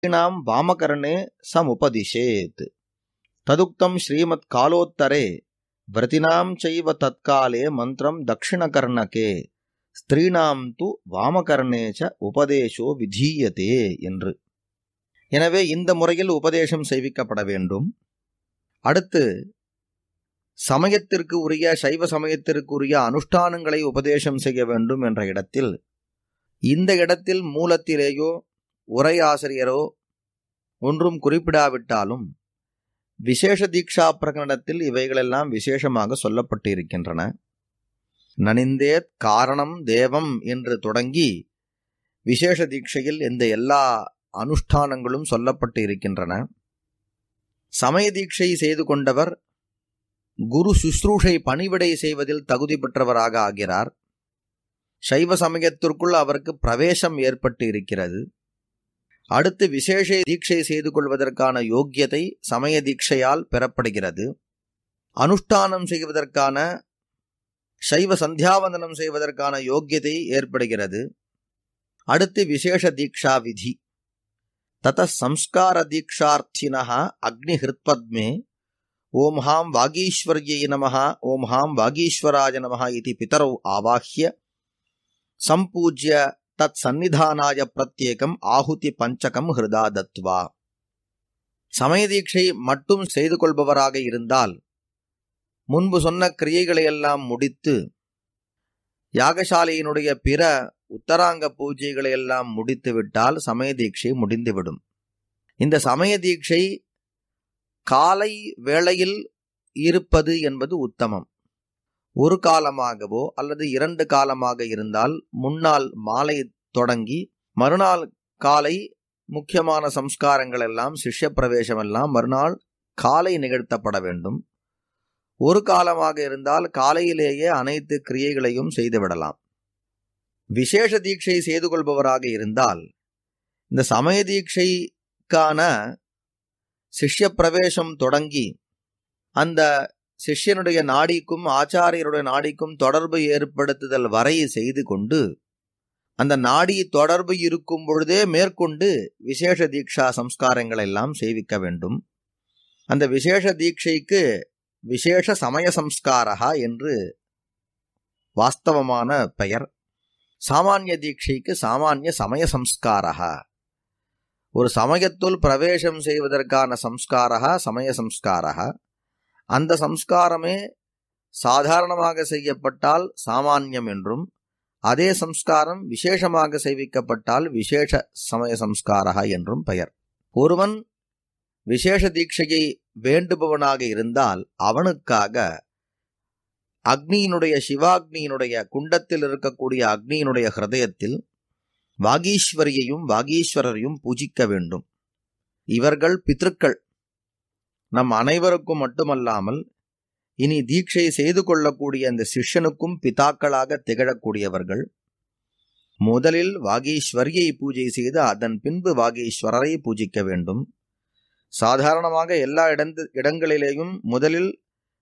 ஸ்திரீணாம் வாமகர்ணே சமுபதிஷேத் ததுக்தம் ஸ்ரீமத் காலோத்தரே விரதினாம் செய்வ தற்காலே மந்திரம் தட்சிணகர்ணகே ஸ்திரீணாம் து வாமகர்ணேச்ச உபதேசோ விதீயதே என்று எனவே இந்த முறையில் உபதேசம் செய்விக்கப்பட வேண்டும் அடுத்து சமயத்திற்கு உரிய சைவ சமயத்திற்கு உரிய அனுஷ்டானங்களை உபதேசம் செய்ய வேண்டும் என்ற இடத்தில் இந்த இடத்தில் மூலத்திலேயோ உரையாசிரியரோ ஒன்றும் குறிப்பிடாவிட்டாலும் விசேஷ தீக்ஷா பிரகடனத்தில் இவைகளெல்லாம் விசேஷமாக சொல்லப்பட்டு இருக்கின்றன நனிந்தேத் காரணம் தேவம் என்று தொடங்கி விசேஷ தீட்சையில் இந்த எல்லா அனுஷ்டானங்களும் சொல்லப்பட்டு இருக்கின்றன சமய தீட்சை செய்து கொண்டவர் குரு சுஸ்ரூஷை பணிவிடை செய்வதில் தகுதி பெற்றவராக ஆகிறார் சைவ சமயத்திற்குள் அவருக்கு பிரவேசம் ஏற்பட்டு இருக்கிறது அடுத்து விசேஷ தீட்சை செய்து கொள்வதற்கான யோக்கியதை சமய தீட்சையால் பெறப்படுகிறது அனுஷ்டானம் செய்வதற்கான சைவ சந்தியாவந்தனம் செய்வதற்கான யோக்கியதை ஏற்படுகிறது அடுத்து விசேஷ தீக்ஷா விதி தத சம்ஸ்கார தீக்ஷார்த்தினா அக்னி ஹிருத்பத்மே ஓம் ஹாம் வாகீஸ்வர்யை நம ஓம் ஹாம் வாகீஸ்வராய நம இது பிதரவு ஆவாஹ்ய சம்பூஜ்ய தத் சந்நிதானாய பிரத்யேகம் ஆகுதி பஞ்சகம் ஹிருதா தத்வா சமய தீட்சை மட்டும் செய்து கொள்பவராக இருந்தால் முன்பு சொன்ன கிரியைகளை எல்லாம் முடித்து யாகசாலையினுடைய பிற உத்தராங்க பூஜைகளை எல்லாம் முடித்து விட்டால் சமய தீட்சை முடிந்துவிடும் இந்த சமய தீட்சை காலை வேளையில் இருப்பது என்பது உத்தமம் ஒரு காலமாகவோ அல்லது இரண்டு காலமாக இருந்தால் முன்னாள் மாலை தொடங்கி மறுநாள் காலை முக்கியமான சம்ஸ்காரங்கள் எல்லாம் சிஷ்ய பிரவேசம் எல்லாம் மறுநாள் காலை நிகழ்த்தப்பட வேண்டும் ஒரு காலமாக இருந்தால் காலையிலேயே அனைத்து கிரியைகளையும் செய்துவிடலாம் விசேஷ தீட்சை செய்து கொள்பவராக இருந்தால் இந்த சமய தீட்சைக்கான சிஷ்ய பிரவேசம் தொடங்கி அந்த சிஷ்யனுடைய நாடிக்கும் ஆச்சாரியருடைய நாடிக்கும் தொடர்பு ஏற்படுத்துதல் வரை செய்து கொண்டு அந்த நாடி தொடர்பு இருக்கும் பொழுதே மேற்கொண்டு விசேஷ தீட்சா சம்ஸ்காரங்கள் எல்லாம் செய்விக்க வேண்டும் அந்த விசேஷ தீட்சைக்கு விசேஷ சமய சம்ஸ்காரா என்று வாஸ்தவமான பெயர் சாமானிய தீட்சைக்கு சாமானிய சமய சம்ஸ்காரா ஒரு சமயத்துள் பிரவேசம் செய்வதற்கான சம்ஸ்காரா சமய சம்ஸ்காரா அந்த சம்ஸ்காரமே சாதாரணமாக செய்யப்பட்டால் சாமானியம் என்றும் அதே சம்ஸ்காரம் விசேஷமாக செய்விக்கப்பட்டால் விசேஷ சமய சம்ஸ்காரா என்றும் பெயர் ஒருவன் விசேஷ தீட்சையை வேண்டுபவனாக இருந்தால் அவனுக்காக அக்னியினுடைய சிவாக்னியினுடைய குண்டத்தில் இருக்கக்கூடிய அக்னியினுடைய ஹிருதயத்தில் வாகீஸ்வரியையும் வாகீஸ்வரரையும் பூஜிக்க வேண்டும் இவர்கள் பித்ருக்கள் நம் அனைவருக்கும் மட்டுமல்லாமல் இனி தீட்சை செய்து கொள்ளக்கூடிய அந்த சிஷ்யனுக்கும் பிதாக்களாக திகழக்கூடியவர்கள் முதலில் வாகீஸ்வரியை பூஜை செய்து அதன் பின்பு வாகீஸ்வரரை பூஜிக்க வேண்டும் சாதாரணமாக எல்லா இடந்து இடங்களிலேயும் முதலில்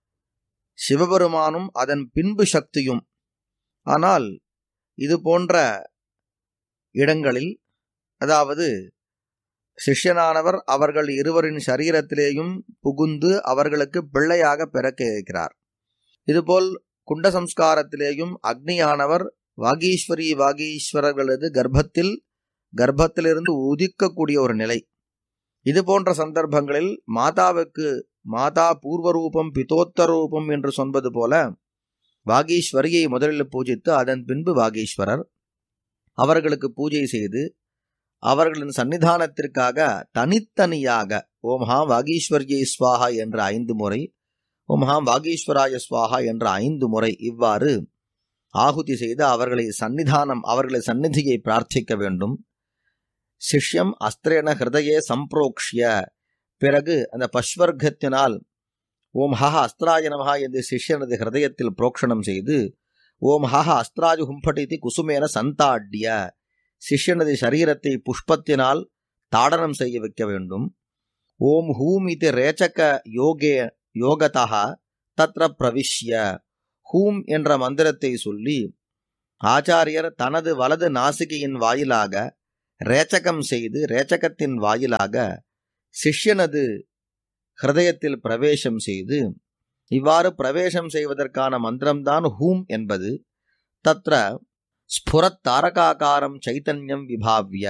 சிவபெருமானும் அதன் பின்பு சக்தியும் ஆனால் இது போன்ற இடங்களில் அதாவது சிஷ்யனானவர் அவர்கள் இருவரின் சரீரத்திலேயும் புகுந்து அவர்களுக்கு பிள்ளையாக பிறக்க இருக்கிறார் இதுபோல் குண்ட சம்ஸ்காரத்திலேயும் அக்னியானவர் வாகீஸ்வரி வாகீஸ்வரர்களது கர்ப்பத்தில் கர்ப்பத்திலிருந்து உதிக்கக்கூடிய ஒரு நிலை இது போன்ற சந்தர்ப்பங்களில் மாதாவுக்கு மாதா பூர்வ ரூபம் பிதோத்தர ரூபம் என்று சொன்பது போல வாகீஸ்வரியை முதலில் பூஜித்து அதன் பின்பு வாகீஸ்வரர் அவர்களுக்கு பூஜை செய்து அவர்களின் சன்னிதானத்திற்காக தனித்தனியாக ஓம் ஹாம் வாகீஸ்வர்யை ஸ்வாஹா என்ற ஐந்து முறை ஓம் ஹாம் வாகீஸ்வராய ஸ்வாஹா என்ற ஐந்து முறை இவ்வாறு ஆகுதி செய்து அவர்களை சன்னிதானம் அவர்களை சந்நிதியை பிரார்த்திக்க வேண்டும் சிஷ்யம் அஸ்திரேன ஹிருதயே சம்பிரோக்ஷிய பிறகு அந்த பஸ்வர்க்கத்தினால் ஓம் ஹஹ அஸ்திராய நமஹா என்று சிஷ்யனது ஹிருதயத்தில் புரோக்ஷணம் செய்து ஓம் ஹஹ அஸ்திராஜு ஹும்பட்டிதி குசுமேன சந்தாட்ய சிஷ்யனது சரீரத்தை புஷ்பத்தினால் தாடனம் செய்ய வைக்க வேண்டும் ஓம் ஹூம் இது ரேச்சக யோகே யோகதா தத்ர பிரவிஷ்ய ஹூம் என்ற மந்திரத்தை சொல்லி ஆச்சாரியர் தனது வலது நாசிகையின் வாயிலாக ரேச்சகம் செய்து ரேச்சகத்தின் வாயிலாக சிஷ்யனது ஹிருதயத்தில் பிரவேசம் செய்து இவ்வாறு பிரவேசம் செய்வதற்கான மந்திரம்தான் ஹூம் என்பது தத்ர ஸ்புரத் தாரகாகாரம் சைத்தன்யம் விபாவ்ய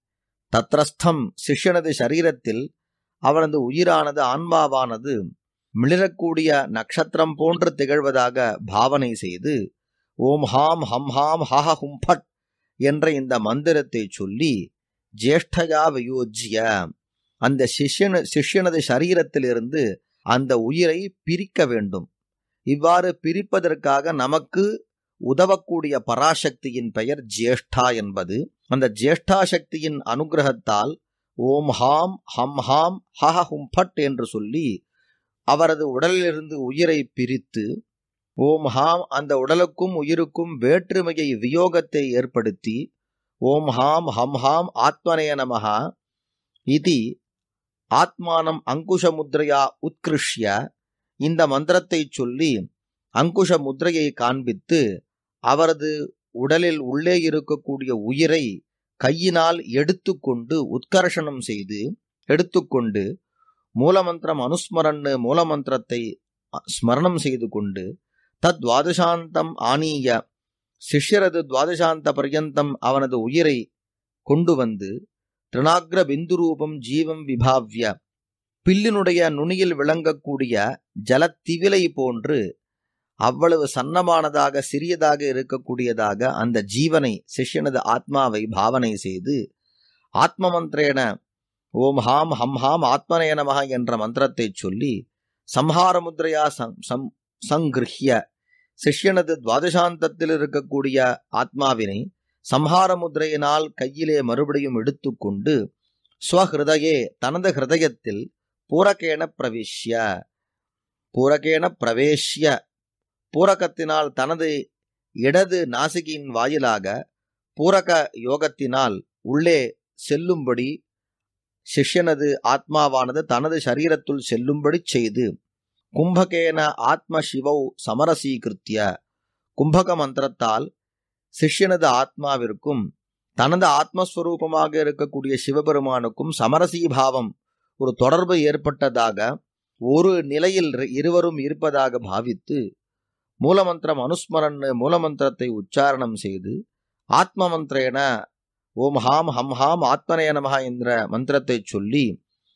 தத்ரஸ்தம் சிஷ்யனது சரீரத்தில் அவனது உயிரானது ஆன்மாவானது மிளிரக்கூடிய நட்சத்திரம் போன்று திகழ்வதாக பாவனை செய்து ஓம் ஹாம் ஹம் ஹாம் ஹஹ ஹும் ஃபட் என்ற இந்த மந்திரத்தை சொல்லி ஜேஷ்டயா வியோஜ்ய அந்த சிஷ்யனு சிஷ்யனது சரீரத்திலிருந்து அந்த உயிரை பிரிக்க வேண்டும் இவ்வாறு பிரிப்பதற்காக நமக்கு உதவக்கூடிய பராசக்தியின் பெயர் ஜேஷ்டா என்பது அந்த ஜேஷ்டா சக்தியின் அனுகிரகத்தால் ஓம் ஹாம் ஹம் ஹாம் ஹஹ ஹும் ஃபட் என்று சொல்லி அவரது உடலிலிருந்து உயிரை பிரித்து ஓம் ஹாம் அந்த உடலுக்கும் உயிருக்கும் வேற்றுமையை வியோகத்தை ஏற்படுத்தி ஓம் ஹாம் ஹம் ஹாம் ஆத்மனய நமஹா இது ஆத்மானம் அங்குஷ முத்ரையா உத்கிருஷ்ய இந்த மந்திரத்தை சொல்லி அங்குஷ முத்ரையை காண்பித்து அவரது உடலில் உள்ளே இருக்கக்கூடிய உயிரை கையினால் எடுத்துக்கொண்டு உத்கர்ஷணம் செய்து எடுத்துக்கொண்டு மூலமந்திரம் அனுஸ்மரன்னு மூலமந்திரத்தை ஸ்மரணம் செய்து கொண்டு தத் துவாதசாந்தம் ஆனீய சிஷ்யரது துவாதசாந்த பர்யந்தம் அவனது உயிரை கொண்டு வந்து திருநாக்ர பிந்து ரூபம் ஜீவம் விபாவ்ய பில்லினுடைய நுனியில் விளங்கக்கூடிய ஜலத்திவிலை போன்று அவ்வளவு சன்னமானதாக சிறியதாக இருக்கக்கூடியதாக அந்த ஜீவனை சிஷ்யனது ஆத்மாவை பாவனை செய்து ஆத்ம மந்திரேன ஓம் ஹாம் ஹம் ஹாம் ஆத்மனய நமக என்ற மந்திரத்தை சொல்லி சம்ஹார முத்ரையா சம் சங்கிருஹ்ய சிஷ்யனது துவாதசாந்தத்தில் இருக்கக்கூடிய ஆத்மாவினை சம்ஹார முத்ரையினால் கையிலே மறுபடியும் எடுத்துக்கொண்டு ஸ்வஹிருதயே தனது ஹிருதயத்தில் பூரகேன பிரவிஷ்ய பூரகேன பிரவேஷ்ய பூரகத்தினால் தனது இடது நாசிகியின் வாயிலாக பூரக யோகத்தினால் உள்ளே செல்லும்படி சிஷ்யனது ஆத்மாவானது தனது சரீரத்துள் செல்லும்படி செய்து கும்பகேன ஆத்ம சிவௌ சமரசீகிருத்திய கும்பக மந்திரத்தால் சிஷ்யனது ஆத்மாவிற்கும் தனது ஆத்மஸ்வரூபமாக இருக்கக்கூடிய சிவபெருமானுக்கும் சமரசீபாவம் ஒரு தொடர்பு ஏற்பட்டதாக ஒரு நிலையில் இருவரும் இருப்பதாக பாவித்து மூலமந்திரம் அனுஸ்மரன் மூலமந்திரத்தை உச்சாரணம் செய்து ஆத்ம மந்திரேன ஓம் ஹாம் ஹம் ஹாம் ஆத்மனய நமஹ என்ற மந்திரத்தை சொல்லி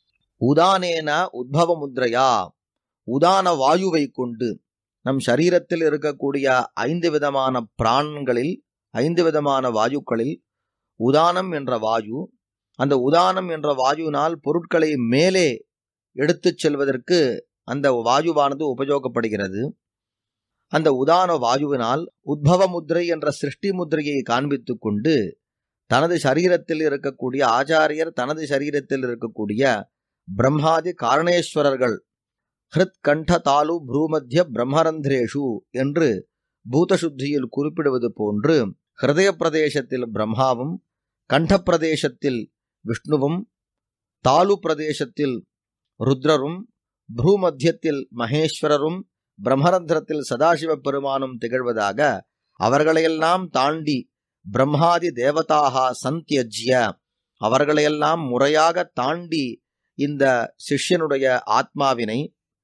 உதானேன உத்பவ முத்ரையா உதான வாயுவை கொண்டு நம் சரீரத்தில் இருக்கக்கூடிய ஐந்து விதமான பிராணங்களில் ஐந்து விதமான வாயுக்களில் உதானம் என்ற வாயு அந்த உதானம் என்ற வாயுவினால் பொருட்களை மேலே எடுத்துச் செல்வதற்கு அந்த வாயுவானது உபயோகப்படுகிறது அந்த உதான வாயுவினால் உத்பவ முத்ரை என்ற சிருஷ்டி முத்திரையை காண்பித்துக் கொண்டு தனது சரீரத்தில் இருக்கக்கூடிய ஆச்சாரியர் தனது சரீரத்தில் இருக்கக்கூடிய பிரம்மாதி காரணேஸ்வரர்கள் ஹிருத் கண்ட தாலு ப்ரூமத்திய பிரம்மரந்திரேஷு என்று பூதசுத்தியில் குறிப்பிடுவது போன்று ஹிருதய பிரதேசத்தில் பிரம்மாவும் கண்ட பிரதேசத்தில் விஷ்ணுவும் தாலு பிரதேசத்தில் ருத்ரரும் ப்ரூமத்தியத்தில் மகேஸ்வரரும் பிரம்மரந்திரத்தில் சதாசிவ பெருமானும் திகழ்வதாக அவர்களையெல்லாம் தாண்டி பிரம்மாதி தேவதாக சந்தியஜ்ய அவர்களையெல்லாம் முறையாக தாண்டி இந்த சிஷ்யனுடைய ஆத்மாவினை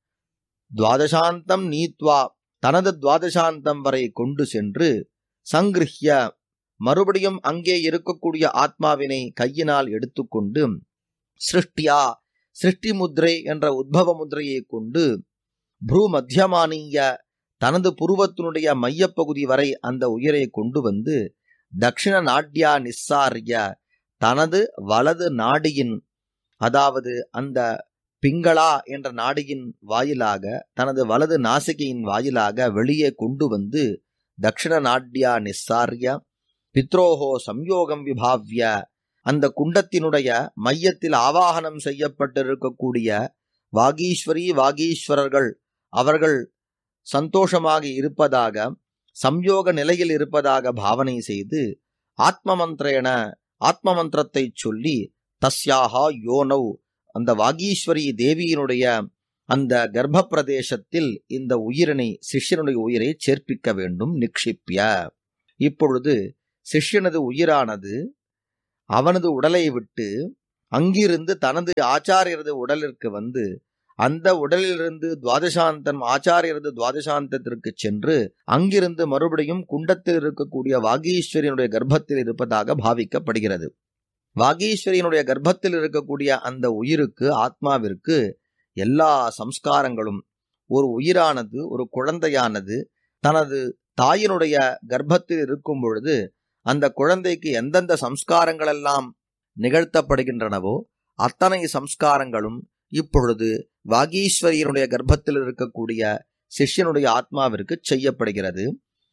துவாதசாந்தம் நீத்வா தனது துவாதசாந்தம் வரை கொண்டு சென்று சங்கிருஹ்ய மறுபடியும் அங்கே இருக்கக்கூடிய ஆத்மாவினை கையினால் எடுத்துக்கொண்டு சிருஷ்டியா சிருஷ்டி முத்ரை என்ற உத்பவ முத்ரையை கொண்டு ப்ரூ மத்தியமானிய தனது புருவத்தினுடைய மையப்பகுதி வரை அந்த உயிரை கொண்டு வந்து தக்ஷிண நாட்யா நிஸ்ஸாரிய தனது வலது நாடியின் அதாவது அந்த பிங்களா என்ற நாடியின் வாயிலாக தனது வலது நாசிகையின் வாயிலாக வெளியே கொண்டு வந்து தக்ஷிண நாட்யா நிஸ்ஸாரிய பித்ரோஹோ சம்யோகம் விபாவ்ய அந்த குண்டத்தினுடைய மையத்தில் ஆவாகனம் செய்யப்பட்டிருக்கக்கூடிய வாகீஸ்வரி வாகீஸ்வரர்கள் அவர்கள் சந்தோஷமாக இருப்பதாக சம்யோக நிலையில் இருப்பதாக பாவனை செய்து ஆத்ம மந்திரேன ஆத்ம மந்திரத்தை சொல்லி தஸ்யாகா யோனவ் அந்த வாகீஸ்வரி தேவியினுடைய அந்த கர்ப்ப பிரதேசத்தில் இந்த உயிரினை சிஷ்யனுடைய உயிரை சேர்ப்பிக்க வேண்டும் நிக்ஷிப்பிய இப்பொழுது சிஷ்யனது உயிரானது அவனது உடலை விட்டு அங்கிருந்து தனது ஆச்சாரியரது உடலிற்கு வந்து அந்த உடலிலிருந்து துவாதசாந்தம் ஆச்சாரியரது துவாதசாந்தத்திற்கு சென்று அங்கிருந்து மறுபடியும் குண்டத்தில் இருக்கக்கூடிய வாகீஸ்வரியனுடைய கர்ப்பத்தில் இருப்பதாக பாவிக்கப்படுகிறது வாகீஸ்வரியனுடைய கர்ப்பத்தில் இருக்கக்கூடிய அந்த உயிருக்கு ஆத்மாவிற்கு எல்லா சம்ஸ்காரங்களும் ஒரு உயிரானது ஒரு குழந்தையானது தனது தாயினுடைய கர்ப்பத்தில் இருக்கும் பொழுது அந்த குழந்தைக்கு எந்தெந்த சம்ஸ்காரங்கள் எல்லாம் நிகழ்த்தப்படுகின்றனவோ அத்தனை சம்ஸ்காரங்களும் இப்பொழுது வாகீஸ்வரியனுடைய கர்ப்பத்தில் இருக்கக்கூடிய சிஷ்யனுடைய ஆத்மாவிற்கு செய்யப்படுகிறது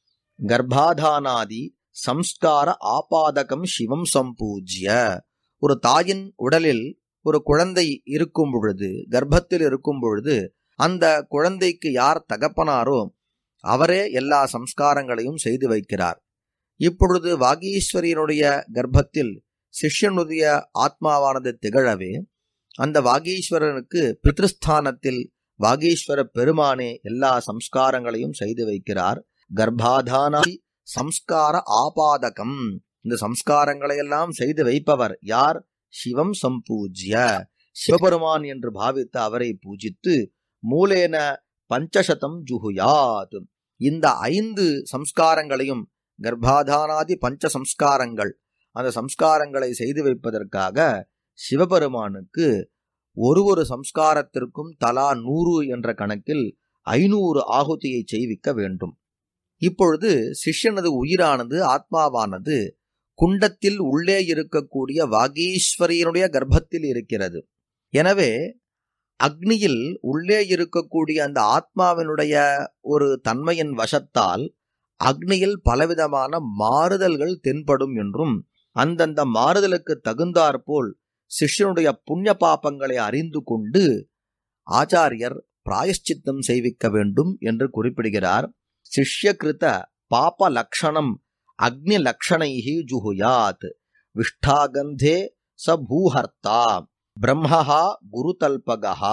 கர்ப்பாதானாதி சம்ஸ்கார ஆபாதகம் சிவம் சம்பூஜ்ய ஒரு தாயின் உடலில் ஒரு குழந்தை இருக்கும் பொழுது கர்ப்பத்தில் இருக்கும் பொழுது அந்த குழந்தைக்கு யார் தகப்பனாரோ அவரே எல்லா சம்ஸ்காரங்களையும் செய்து வைக்கிறார் இப்பொழுது வாகீஸ்வரியனுடைய கர்ப்பத்தில் சிஷ்யனுடைய ஆத்மாவானது திகழவே அந்த வாகீஸ்வரனுக்கு பித்ருஸ்தானத்தில் வாகீஸ்வர பெருமானே எல்லா சம்ஸ்காரங்களையும் செய்து வைக்கிறார் கர்ப்பாதான சம்ஸ்கார ஆபாதகம் இந்த சம்ஸ்காரங்களை எல்லாம் செய்து வைப்பவர் யார் சிவம் சம்பூஜ்ய சிவபெருமான் என்று பாவித்து அவரை பூஜித்து மூலேன பஞ்சசதம் ஜுகுயாத் இந்த ஐந்து சம்ஸ்காரங்களையும் கர்ப்பாதானாதி பஞ்ச சம்ஸ்காரங்கள் அந்த சம்ஸ்காரங்களை செய்து வைப்பதற்காக சிவபெருமானுக்கு ஒரு ஒரு சம்ஸ்காரத்திற்கும் தலா நூறு என்ற கணக்கில் ஐநூறு ஆகுதியை செய்விக்க வேண்டும் இப்பொழுது சிஷ்யனது உயிரானது ஆத்மாவானது குண்டத்தில் உள்ளே இருக்கக்கூடிய வாகீஸ்வரியனுடைய கர்ப்பத்தில் இருக்கிறது எனவே அக்னியில் உள்ளே இருக்கக்கூடிய அந்த ஆத்மாவினுடைய ஒரு தன்மையின் வசத்தால் அக்னியில் பலவிதமான மாறுதல்கள் தென்படும் என்றும் அந்தந்த மாறுதலுக்கு தகுந்தாற்போல் சிஷ்யனுடைய புண்ணிய பாப்பங்களை அறிந்து கொண்டு ஆச்சாரியர் பிராயஷ்சித்தம் செய்விக்க வேண்டும் என்று குறிப்பிடுகிறார் சிஷ்யகிருத பாப லக்ஷணம் அக்னி லக்ஷணைஹி ஜுகுயாத் விஷ்டாகந்தே ச பூஹர்த்தா பிரம்மஹா குருதல்பகா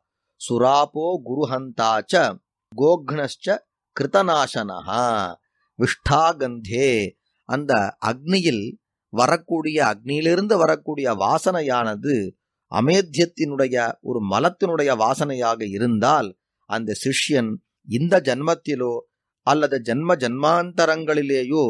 சுராபோ குருஹந்தா ச கோக்னశ్చ கிருதநாசனஹா விஷ்டாகந்தே அந்த அக்னியில் வரக்கூடிய அக்னியிலிருந்து வரக்கூடிய வாசனையானது அமேத்தியத்தினுடைய ஒரு மலத்தினுடைய வாசனையாக இருந்தால் அந்த சிஷ்யன் இந்த ஜன்மத்திலோ அல்லது ஜன்ம ஜன்மாந்தரங்களிலேயோ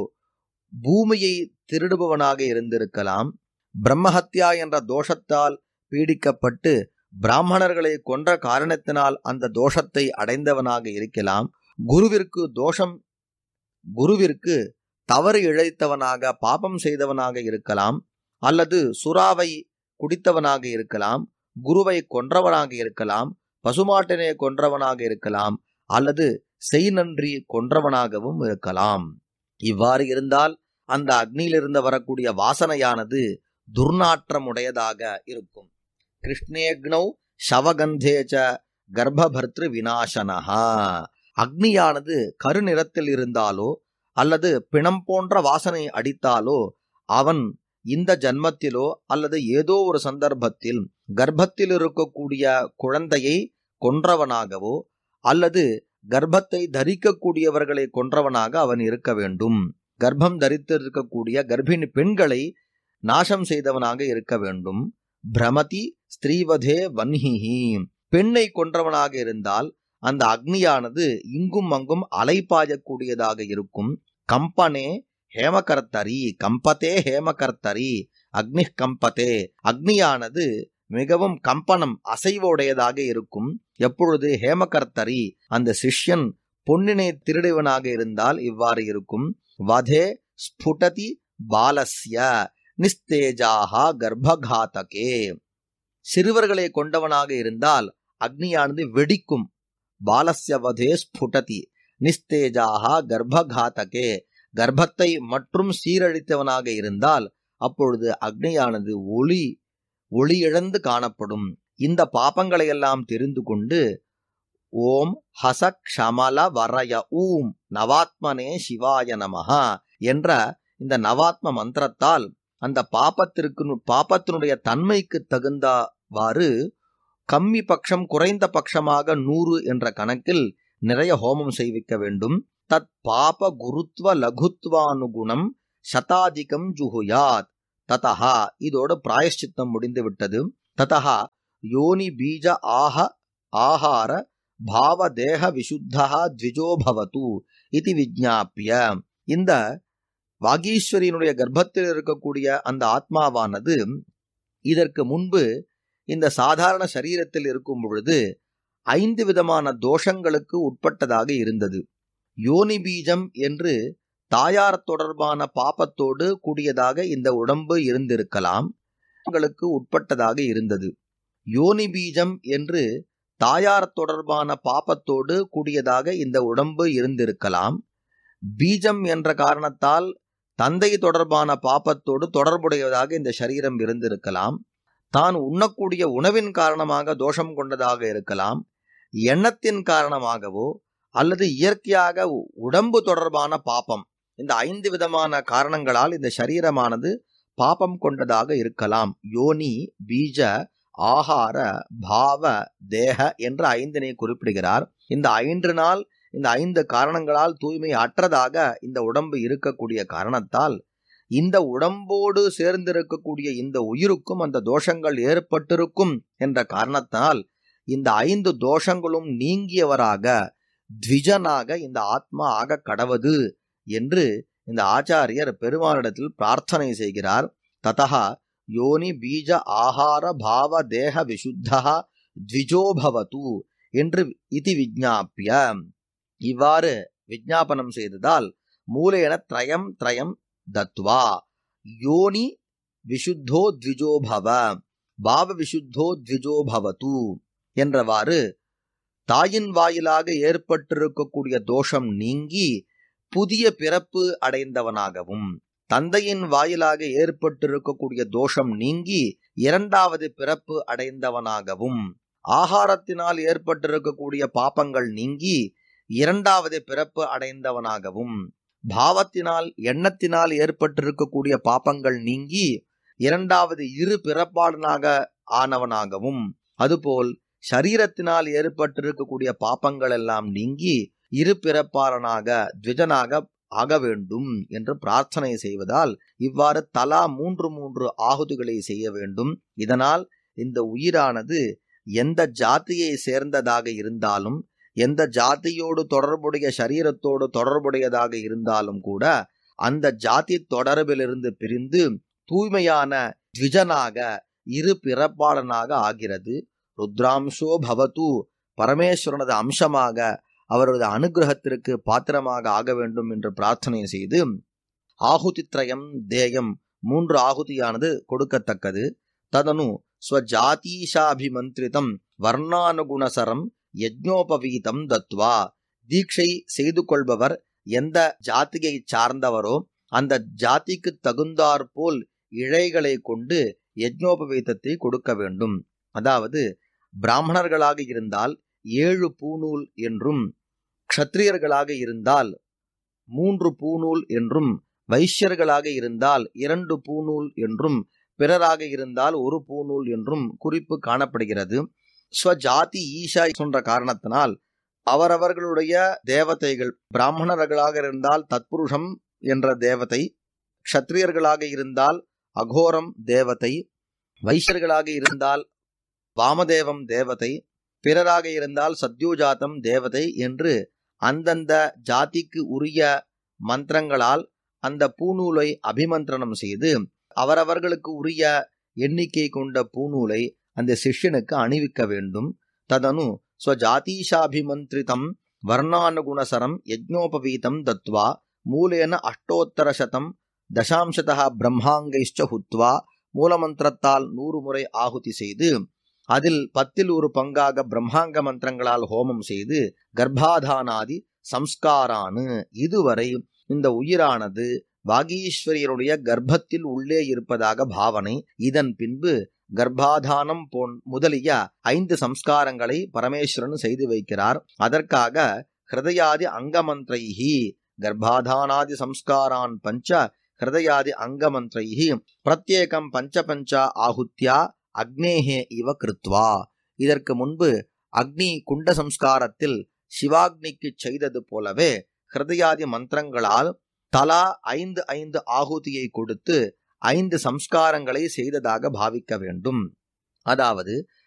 பூமியை திருடுபவனாக இருந்திருக்கலாம் பிரம்மஹத்யா என்ற தோஷத்தால் பீடிக்கப்பட்டு பிராமணர்களை கொன்ற காரணத்தினால் அந்த தோஷத்தை அடைந்தவனாக இருக்கலாம் குருவிற்கு தோஷம் குருவிற்கு தவறு இழைத்தவனாக பாபம் செய்தவனாக இருக்கலாம் அல்லது சுறாவை குடித்தவனாக இருக்கலாம் குருவை கொன்றவனாக இருக்கலாம் பசுமாட்டினை கொன்றவனாக இருக்கலாம் அல்லது செய் நன்றி கொன்றவனாகவும் இருக்கலாம் இவ்வாறு இருந்தால் அந்த அக்னியிலிருந்து வரக்கூடிய வாசனையானது துர்நாற்றமுடையதாக இருக்கும் கிருஷ்ணேக்னௌ சவகந்தேச்ச கர்ப்பபர்திரு விநாசனஹா அக்னியானது கருநிறத்தில் இருந்தாலோ அல்லது பிணம் போன்ற வாசனை அடித்தாலோ அவன் இந்த ஜன்மத்திலோ அல்லது ஏதோ ஒரு சந்தர்ப்பத்தில் கர்ப்பத்தில் இருக்கக்கூடிய குழந்தையை கொன்றவனாகவோ அல்லது கர்ப்பத்தை தரிக்கக்கூடியவர்களை கொன்றவனாக அவன் இருக்க வேண்டும் கர்ப்பம் தரித்திருக்கக்கூடிய கர்ப்பிணி பெண்களை நாசம் செய்தவனாக இருக்க வேண்டும் பிரமதி ஸ்திரீவதே வன்ஹிஹி பெண்ணை கொன்றவனாக இருந்தால் அந்த அக்னியானது இங்கும் அங்கும் அலைப்பாயக்கூடியதாக இருக்கும் கம்பனே ஹேமகர்த்தரி கம்பத்தே ஹேமகர்த்தரி அக்னி கம்பத்தே அக்னியானது மிகவும் கம்பனம் அசைவுடையதாக இருக்கும் எப்பொழுது ஹேமகர்த்தரி அந்த சிஷ்யன் பொன்னினை திருடுவனாக இருந்தால் இவ்வாறு இருக்கும் வதே ஸ்புடதி பாலஸ்ய நிஸ்தேஜாகா கர்ப்பகாதகே சிறுவர்களை கொண்டவனாக இருந்தால் அக்னியானது வெடிக்கும் பாலஸ்ய வதே ஸ்புடதி நிஸ்தேஜாகா கர்ப்பகாதகே கர்ப்பத்தை மற்றும் சீரழித்தவனாக இருந்தால் அப்பொழுது அக்னியானது ஒளி ஒளி இழந்து காணப்படும் இந்த பாப்பங்களை எல்லாம் தெரிந்து கொண்டு ஓம் ஹச க்ஷமல வரய ஊம் நவாத்மனே சிவாய நமஹா என்ற இந்த நவாத்ம மந்திரத்தால் அந்த பாப்பத்திற்கு பாப்பத்தினுடைய தன்மைக்கு தகுந்தவாறு கம்மி பட்சம் குறைந்த பட்சமாக நூறு என்ற கணக்கில் நிறைய ஹோமம் செய்விக்க வேண்டும் தத் பாப குருத்வ லகுத்வானுகுணம் சதாதிகம் ஜுகுயாத் ததஹா இதோட பிராயஷ்சித்தம் முடிந்து விட்டது ததஹா யோனி பீஜ ஆஹ ஆஹார பாவ தேக விசுத்தா த்விஜோ பவது இது விஜாபிய இந்த வாகீஸ்வரியினுடைய கர்ப்பத்தில் இருக்கக்கூடிய அந்த ஆத்மாவானது இதற்கு முன்பு இந்த சாதாரண சரீரத்தில் இருக்கும் பொழுது ஐந்து விதமான தோஷங்களுக்கு உட்பட்டதாக இருந்தது யோனி பீஜம் என்று தாயார் தொடர்பான பாப்பத்தோடு கூடியதாக இந்த உடம்பு இருந்திருக்கலாம் உங்களுக்கு உட்பட்டதாக இருந்தது யோனி பீஜம் என்று தாயார் தொடர்பான பாப்பத்தோடு கூடியதாக இந்த உடம்பு இருந்திருக்கலாம் பீஜம் என்ற காரணத்தால் தந்தை தொடர்பான பாப்பத்தோடு தொடர்புடையதாக இந்த சரீரம் இருந்திருக்கலாம் தான் உண்ணக்கூடிய உணவின் காரணமாக தோஷம் கொண்டதாக இருக்கலாம் எண்ணத்தின் காரணமாகவோ அல்லது இயற்கையாக உடம்பு தொடர்பான பாப்பம் இந்த ஐந்து விதமான காரணங்களால் இந்த சரீரமானது பாப்பம் கொண்டதாக இருக்கலாம் யோனி பீஜ ஆகார பாவ தேக என்ற ஐந்தினை குறிப்பிடுகிறார் இந்த ஐந்து நாள் இந்த ஐந்து காரணங்களால் தூய்மை அற்றதாக இந்த உடம்பு இருக்கக்கூடிய காரணத்தால் இந்த உடம்போடு சேர்ந்திருக்கக்கூடிய இந்த உயிருக்கும் அந்த தோஷங்கள் ஏற்பட்டிருக்கும் என்ற காரணத்தால் இந்த ஐந்து தோஷங்களும் நீங்கியவராக த்விஜனாக இந்த ஆத்மா ஆக கடவது என்று இந்த ஆச்சாரியர் பெருமானிடத்தில் பிரார்த்தனை செய்கிறார் ததா யோனி பீஜ ஆகார பாவ தேக விசுத்தா த்விஜோபவது என்று இதி விஜாபிய இவ்வாறு விஜாபனம் செய்ததால் மூலேன திரயம் திரயம் தத்வா யோனி விசுத்தோ த்விஜோபவ பாவ விசுத்தோ த்விஜோபவது என்றவாறு தாயின் வாயிலாக ஏற்பட்டிருக்கக்கூடிய தோஷம் நீங்கி புதிய பிறப்பு அடைந்தவனாகவும் தந்தையின் வாயிலாக ஏற்பட்டிருக்கக்கூடிய தோஷம் நீங்கி இரண்டாவது பிறப்பு அடைந்தவனாகவும் ஆகாரத்தினால் ஏற்பட்டிருக்கக்கூடிய பாப்பங்கள் நீங்கி இரண்டாவது பிறப்பு அடைந்தவனாகவும் பாவத்தினால் எண்ணத்தினால் ஏற்பட்டிருக்கக்கூடிய பாப்பங்கள் நீங்கி இரண்டாவது இரு பிறப்பாளனாக ஆனவனாகவும் அதுபோல் சரீரத்தினால் ஏற்பட்டிருக்கக்கூடிய பாப்பங்கள் எல்லாம் நீங்கி இரு பிறப்பாளனாக த்விஜனாக ஆக வேண்டும் என்று பிரார்த்தனை செய்வதால் இவ்வாறு தலா மூன்று மூன்று ஆகுதிகளை செய்ய வேண்டும் இதனால் இந்த உயிரானது எந்த ஜாத்தியை சேர்ந்ததாக இருந்தாலும் எந்த ஜாதியோடு தொடர்புடைய சரீரத்தோடு தொடர்புடையதாக இருந்தாலும் கூட அந்த ஜாதி தொடர்பிலிருந்து பிரிந்து தூய்மையான த்விஜனாக இரு பிறப்பாளனாக ஆகிறது ருத்ராம்சோ பவத்து பரமேஸ்வரனது அம்சமாக அவரது அனுகிரகத்திற்கு பாத்திரமாக ஆக வேண்டும் என்று பிரார்த்தனை செய்து ஆகுதித்ரயம் தேயம் மூன்று ஆகுதியானது கொடுக்கத்தக்கது ததனு ஸ்வஜாதீஷாபிமந்திரிதம் வர்ணானுகுணசரம் யஜ்ஞோபவீதம் தத்வா தீட்சை செய்து கொள்பவர் எந்த ஜாத்தியை சார்ந்தவரோ அந்த ஜாதிக்கு தகுந்தாற்போல் இழைகளை கொண்டு யஜ்ஞோபவீதத்தை கொடுக்க வேண்டும் அதாவது பிராமணர்களாக இருந்தால் ஏழு பூநூல் என்றும் க்ஷத்திரியர்களாக இருந்தால் மூன்று பூநூல் என்றும் வைஷ்யர்களாக இருந்தால் இரண்டு பூநூல் என்றும் பிறராக இருந்தால் ஒரு பூநூல் என்றும் குறிப்பு காணப்படுகிறது ஸ்வஜாதி ஈஷா என்ற காரணத்தினால் அவரவர்களுடைய தேவதைகள் பிராமணர்களாக இருந்தால் தத்புருஷம் என்ற தேவதை க்ஷத்திரியர்களாக இருந்தால் அகோரம் தேவதை வைஷ்யர்களாக இருந்தால் வாமதேவம் தேவதை பிறராக இருந்தால் சத்யோஜாத்தம் தேவதை என்று அந்தந்த ஜாதிக்கு உரிய மந்திரங்களால் அந்த பூநூலை அபிமந்திரணம் செய்து அவரவர்களுக்கு உரிய எண்ணிக்கை கொண்ட பூநூலை அந்த சிஷ்யனுக்கு அணிவிக்க வேண்டும் ததனு ஸ்வஜாதீஷாபிமந்திரிதம் வர்ணானுகுணசரம் யஜ்னோபவீதம் தத்வா மூலேன அஷ்டோத்தரசதம் தசாம்சதா பிரம்மாங்கைஷ்ட ஹுத்வா மூலமந்திரத்தால் நூறு முறை ஆகுதி செய்து அதில் பத்தில் ஒரு பங்காக பிரம்மாங்க மந்திரங்களால் ஹோமம் செய்து கர்ப்பாதானாதி சம்ஸ்காரானு இதுவரை இந்த உயிரானது வாகீஸ்வரியருடைய கர்ப்பத்தில் உள்ளே இருப்பதாக பாவனை இதன் பின்பு கர்ப்பாதானம் போன் முதலிய ஐந்து சம்ஸ்காரங்களை பரமேஸ்வரன் செய்து வைக்கிறார் அதற்காக ஹிருதயாதி அங்கமந்திரைஹி கர்ப்பாதானாதி சம்ஸ்காரான் பஞ்ச ஹிருதயாதி அங்கமந்திரைஹி பிரத்யேகம் பஞ்ச பஞ்ச ஆகுத்யா அக்னேஹே இவ கிருத்வா இதற்கு முன்பு அக்னி குண்ட சம்ஸ்காரத்தில் சிவாக்னிக்கு செய்தது போலவே ஹிருதயாதி மந்திரங்களால் தலா ஐந்து ஐந்து ஆகுதியை கொடுத்து ஐந்து சம்ஸ்காரங்களை செய்ததாக பாவிக்க வேண்டும் அதாவது